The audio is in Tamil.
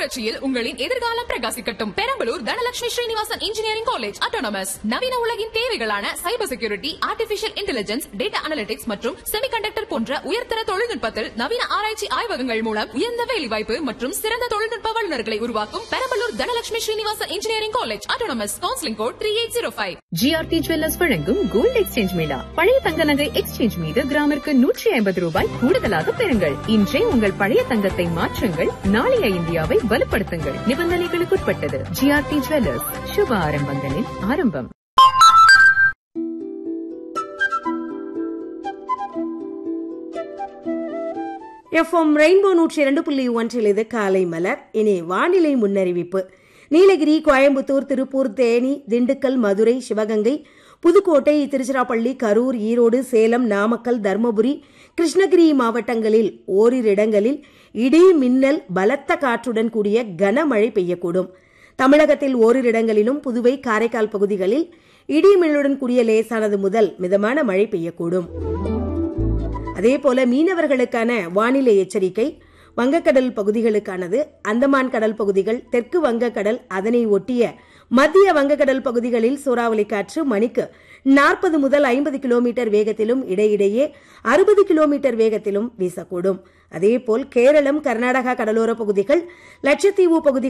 புரட்சியில் உங்களின் எதிர்காலம் பிரகாசிக்கட்டும் Perambalur Dhanalakshmi Srinivasan engineering college autonomous நவீன உலகின் தேவைகளான cyber security artificial intelligence data analytics மற்றும் செமிகண்டக்டர் போன்ற உயர்தர தொழில்நுட்பத்தில் நவீன ஆராய்ச்சி ஆய்வகங்கள் மூலம் உயர்ந்த வேலைவாய்ப்பு மற்றும் சிறந்த தொழில்நுட்ப வல்லுநர்களை உருவாக்கும் Perambalur Dhanalakshmi Srinivasan engineering college autonomous counselling code three eight zero five GRT jewellers வழங்கும் கோல்ட் எக்ஸ்சேஞ்ச் மேளா பழைய தங்க நகை எக்ஸ்சேஞ்ச் மீது கிராமிற்கு நூற்றி ஐம்பது ரூபாய் கூடுதலாக பெறுங்கள் இன்றே உங்கள் பழைய தங்கத்தை மாற்றுங்கள் நாளைய இந்தியாவை வலுப்படுத்துங்கள் நிபந்தனைகளுக்குட்பட்டது ஜிஆர்டி ஜுவல்லர்ஸ் சுப ஆரம்பங்களின் ஆரம்பம் எஃப்எம் ரெயின்போ நூற்றி இரண்டு புள்ளி ஒன்றில் இது காலை மலர் இனி வானிலை முன்னறிவிப்பு நீலகிரி கோயம்புத்தூர் திருப்பூர் தேனி திண்டுக்கல் மதுரை சிவகங்கை புதுக்கோட்டை திருச்சிராப்பள்ளி கரூர் ஈரோடு சேலம் நாமக்கல் தர்மபுரி கிருஷ்ணகிரி மாவட்டங்களில் ஓரிரு இடங்களில் இடி மின்னல் பலத்த காற்றுடன் கூடிய கனமழை பெய்யக்கூடும் தமிழகத்தில் ஓரிரு இடங்களிலும் புதுவை காரைக்கால் பகுதிகளில் இடி மின்னலுடன் கூடிய லேசானது முதல் மிதமான மழை பெய்யக்கூடும் அதேபோல மீனவர்களுக்கான வானிலை எச்சரிக்கை வங்கக்கடல் பகுதிகளுக்கானது அந்தமான் கடல் பகுதிகள் தெற்கு வங்கக்கடல் அதனை ஒட்டிய மத்திய வங்கக்கடல் பகுதிகளில் சூறாவளி காற்று மணிக்கு நாற்பது முதல் ஐம்பது கிலோமீட்டர் வேகத்திலும் இடையிடையே அறுபது கிலோமீட்டர் வேகத்திலும் வீசக்கூடும் அதேபோல் கேரளம் கர்நாடகா கடலோர பகுதிகள் லட்சத்தீவு பகுதிகள்